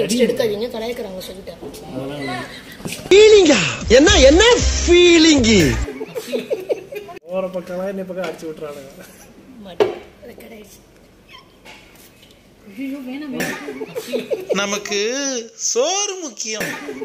மூஞ்சி வச்சுட்டு எடுக்காதீங்க கலாய்க்கிறாங்க சொல்லிட்டேன் ஃபீலிங்கா என்ன என்ன ஃபீலிங்கு போற பக்கம் என்ன பக்கம் அடிச்சு விட்டுறானுங்க மாட்டேன் அது கிடையாது நமக்கு சோறு முக்கியம்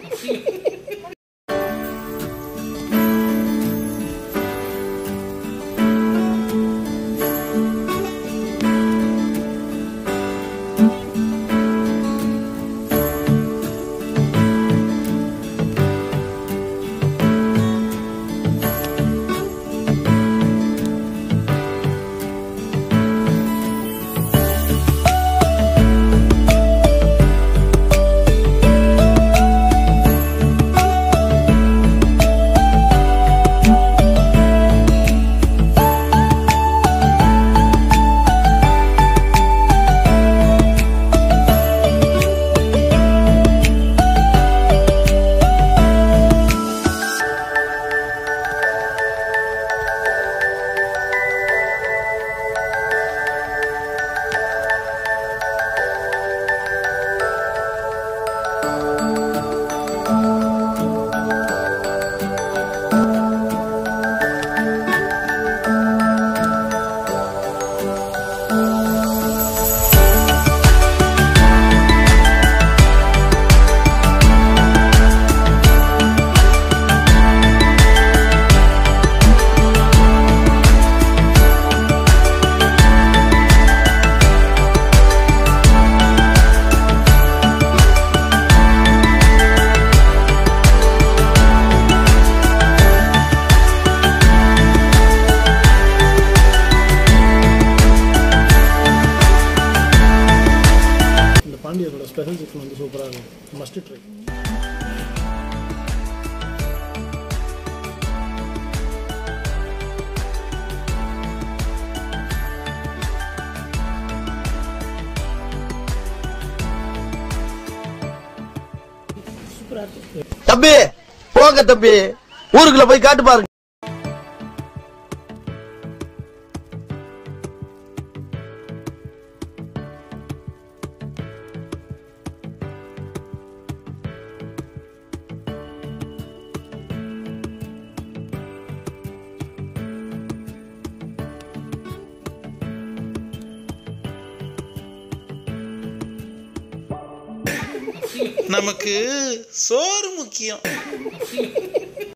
இந்த பாண்டியரோட ஸ்பெஷல் சிக்கன் வந்து சூப்பராக இருக்கும் மஸ்ட் ட்ரை தம்பி போங்க தம்பி ஊருக்குள்ள போய் காட்டு பாருங்க நமக்கு சோறு முக்கியம்